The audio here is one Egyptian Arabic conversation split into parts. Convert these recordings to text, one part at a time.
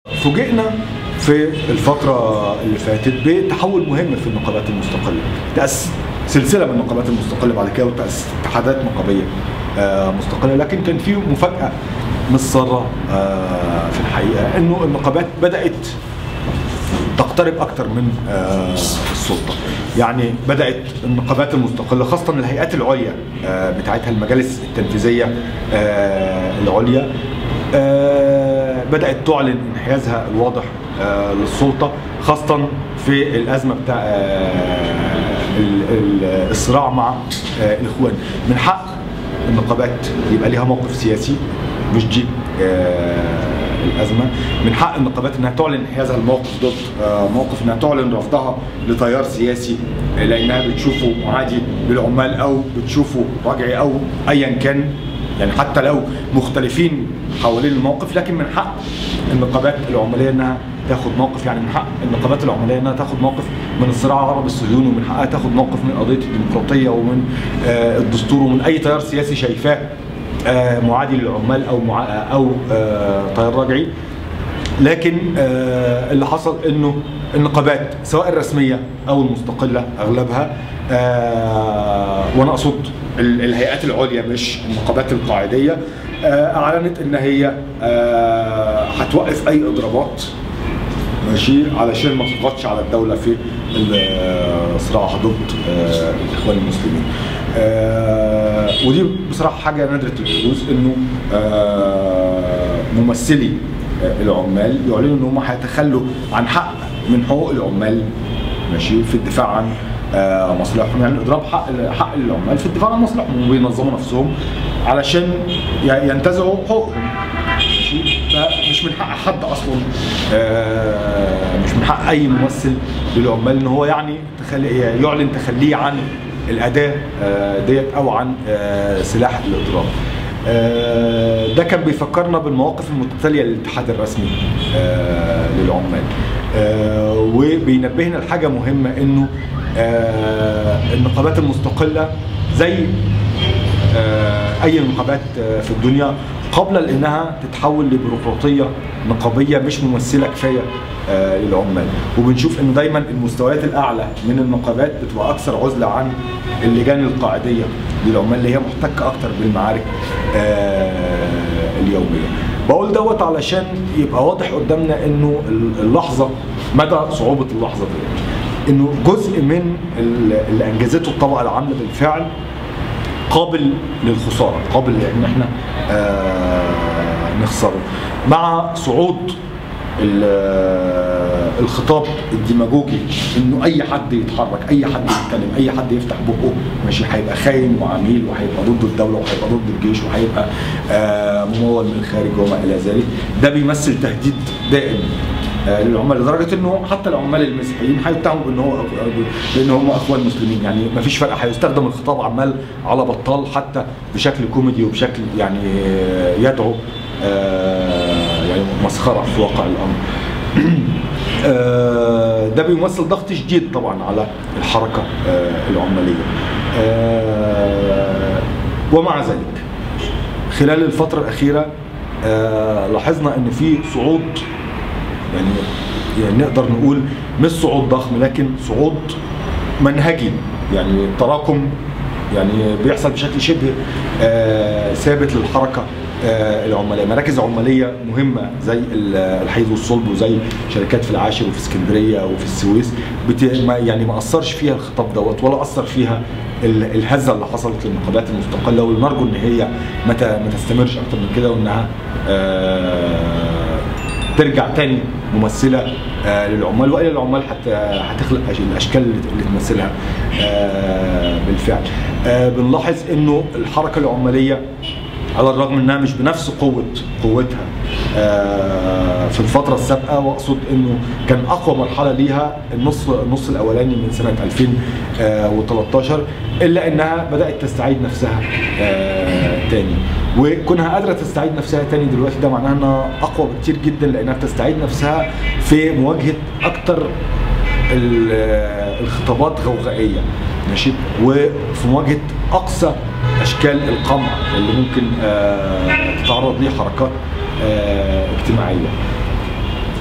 فوجئنا في الفترة اللي فاتت بتحول مهم في النقابات المستقلة تأسس سلسلة من النقابات المستقلة بعد كده وتأسس اتحادات نقابية آه، مستقلة لكن كان في مفاجأة مش سارة آه، في الحقيقة انه النقابات بدأت تقترب اكتر من آه، السلطه يعني بدات النقابات المستقله خاصه الهيئات العليا آه، بتاعتها المجالس التنفيذيه آه، العليا آه، بدات تعلن انحيازها الواضح آه، للسلطه خاصه في الازمه بتاع آه، ال- ال- الصراع مع آه، الاخوان من حق النقابات يبقى ليها موقف سياسي مش دي آه، الازمه من حق النقابات انها تعلن انحيازها الموقف ضد آه، موقف انها تعلن رفضها لتيار سياسي آه، لانها بتشوفه معادي للعمال او بتشوفه رجعي او ايا كان يعني حتى لو مختلفين حوالين الموقف لكن من حق النقابات العماليه انها تاخد موقف يعني من حق النقابات العماليه انها تاخد موقف من الصراع العربي الصهيوني ومن حقها تاخد موقف من قضيه الديمقراطيه ومن آه، الدستور ومن اي تيار سياسي شايفاه آه، معادي للعمال او مع او آه، تيار رجعي لكن آه، اللي حصل انه النقابات سواء الرسميه او المستقله اغلبها آه، وانا اقصد ال- الهيئات العليا مش النقابات القاعديه آه، اعلنت ان هي آه، هتوقف اي اضرابات ماشي علشان ما تضغطش على الدوله في الصراع ضد آه، الاخوان المسلمين. آه، ودي بصراحه حاجه نادره الحدوث انه آه، ممثلي آه، العمال يعلنوا ان هم هيتخلوا عن حق من حقوق العمال ماشي في الدفاع عن آه، مصالحهم يعني اضراب حق حق العمال في الدفاع عن مصالحهم وبينظموا نفسهم علشان ي- ينتزعوا حقوقهم ماشي فمش من حق حد اصلا آه، مش من حق اي ممثل للعمال ان هو يعني تخلي يعلن تخليه عن الاداه آه، ديت او عن آه، سلاح الاضراب آه، ده كان بيفكرنا بالمواقف المتتاليه للاتحاد الرسمي آه، للعمال آه، وبينبهنا لحاجه مهمه انه آه، النقابات المستقله زي آه، اي نقابات آه، في الدنيا قبل انها تتحول لبيروقراطيه نقابيه مش ممثله كفايه آه، للعمال وبنشوف انه دايما المستويات الاعلى من النقابات بتبقى اكثر عزله عن اللجان القاعديه للعمال اللي هي محتكه اكتر بالمعارك آه، اليوميه بقول دوت علشان يبقى واضح قدامنا انه اللحظه مدى صعوبه اللحظه ديت انه جزء من اللي انجزته الطبقه العامله بالفعل قابل للخساره قابل لان احنا آه نخسره مع صعود ال- آه، الخطاب الديماجوجي انه اي حد يتحرك اي حد يتكلم اي حد يفتح بقه ماشي هيبقى خاين وعميل وهيبقى ضد الدوله وهيبقى ضد الجيش وهيبقى آه ممول من الخارج وما الى ذلك ده بيمثل تهديد دائم آه، للعمال لدرجه انه حتى العمال المسيحيين هيتهموا بان هو بان هم اخوان مسلمين يعني ما فيش فرق هيستخدم الخطاب عمال على بطال حتى بشكل كوميدي وبشكل يعني آه، يدعو آه، يعني مسخره في واقع الامر آه، ده بيمثل ضغط شديد طبعا على الحركه آه، العماليه آه، ومع ذلك خلال الفتره الاخيره آه، لاحظنا ان في صعود يعني يعني نقدر نقول مش صعود ضخم لكن صعود منهجي يعني تراكم يعني بيحصل بشكل شبه آه، ثابت للحركه آه، العماليه مراكز عماليه مهمه زي ال- الحيز والصلب وزي شركات في العاشر وفي اسكندريه وفي السويس بت... ما يعني ما اثرش فيها الخطاب دوت ولا اثر فيها ال- الهزه اللي حصلت للنقابات المستقله واللي نرجو ان هي ما ت- ما تستمرش اكتر من كده وانها آه، ترجع تاني ممثله آه للعمال والى العمال حتى هتخلق أش- الاشكال اللي اللي تمثلها آه بالفعل. آه بنلاحظ انه الحركه العماليه على الرغم انها مش بنفس قوه قوتها آه في الفتره السابقه واقصد انه كان اقوى مرحله ليها النص النص الاولاني من سنه 2013 الا انها بدات تستعيد نفسها آه تاني وكونها قادره تستعيد نفسها تاني دلوقتي ده معناه انها اقوى بكتير جدا لانها بتستعيد نفسها في مواجهه اكتر ال- الخطابات غوغائيه ماشي وفي مواجهه اقصى اشكال القمع اللي ممكن آه، تتعرض ليه حركات آه، اجتماعيه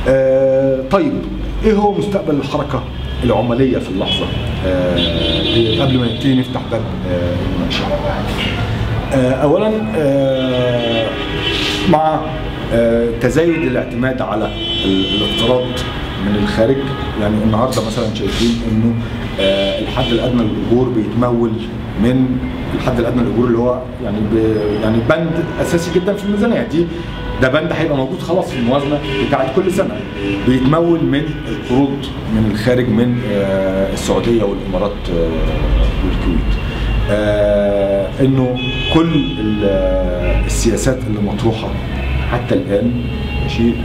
آه، طيب ايه هو مستقبل الحركه العماليه في اللحظه آه، دي قبل ما نبتدي نفتح باب آه، المناقشه آه، اولا آه، مع آه، تزايد الاعتماد على ال- الاقتراض من الخارج يعني النهارده مثلا شايفين انه آه، الحد الادنى للاجور بيتمول من الحد الادنى للاجور اللي هو يعني ب يعني بند اساسي جدا في الميزانيه دي ده بند هيبقى موجود خلاص في الموازنه بتاعت كل سنه بيتمول من القروض من الخارج من آه، السعوديه والامارات آه، والكويت آه، انه كل ال- آه، السياسات اللي مطروحه حتى الان شيء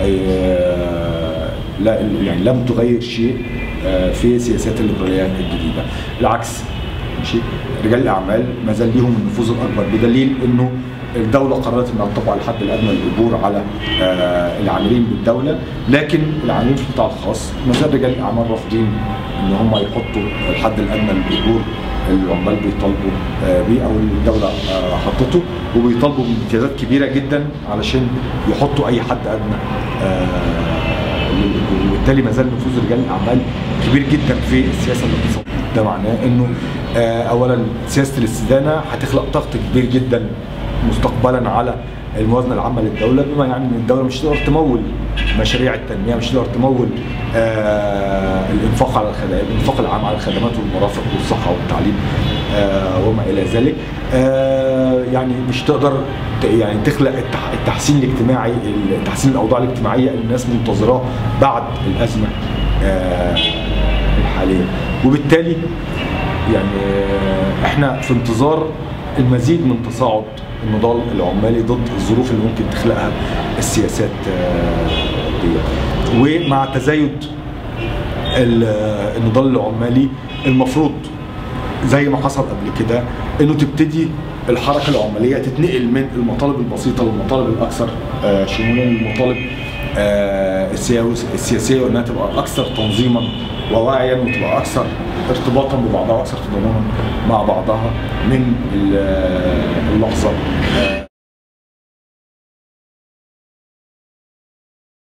لا يعني لم تغير شيء آه، في سياسات الليبراليه الجديده بالعكس ماشي رجال الاعمال ما زال ليهم النفوذ الاكبر بدليل انه الدولة قررت انها تطبق الحد الادنى للاجور على آه، العاملين بالدولة، لكن العاملين في القطاع الخاص ما زال رجال الاعمال رافضين ان هم يحطوا الحد الادنى للاجور العمال بيطالبوا آه، بيه او الدولة آه، حطته وبيطالبوا بامتيازات كبيرة جدا علشان يحطوا اي حد ادنى آه، للاجور وبالتالي ما زال نفوذ رجال الاعمال كبير جدا في السياسة الاقتصادية. ده معناه انه آه، اولا سياسة الاستدانة هتخلق ضغط كبير جدا مستقبلا على الموازنه العامه للدوله بما يعني ان الدوله مش هتقدر تمول مشاريع التنميه مش هتقدر تمول آه الانفاق على الخدمات الانفاق العام على الخدمات والمرافق والصحه والتعليم آه وما الى ذلك آه يعني مش تقدر ت- يعني تخلق التح- التحسين الاجتماعي تحسين الاوضاع الاجتماعيه اللي الناس منتظراه بعد الازمه آه الحاليه وبالتالي يعني آه، احنا في انتظار المزيد من تصاعد النضال العمالي ضد الظروف اللي ممكن تخلقها السياسات آه، دي ومع تزايد ال- آه، النضال العمالي المفروض زي ما حصل قبل كده انه تبتدي الحركه العماليه تتنقل من المطالب البسيطه للمطالب الاكثر آه، شمولا المطالب آه، السياوس- السياسيه وانها تبقى اكثر تنظيما ووعيا وتبقى اكثر ارتباطا ببعضها واكثر تضامنا مع بعضها من ال- اللحظه آه،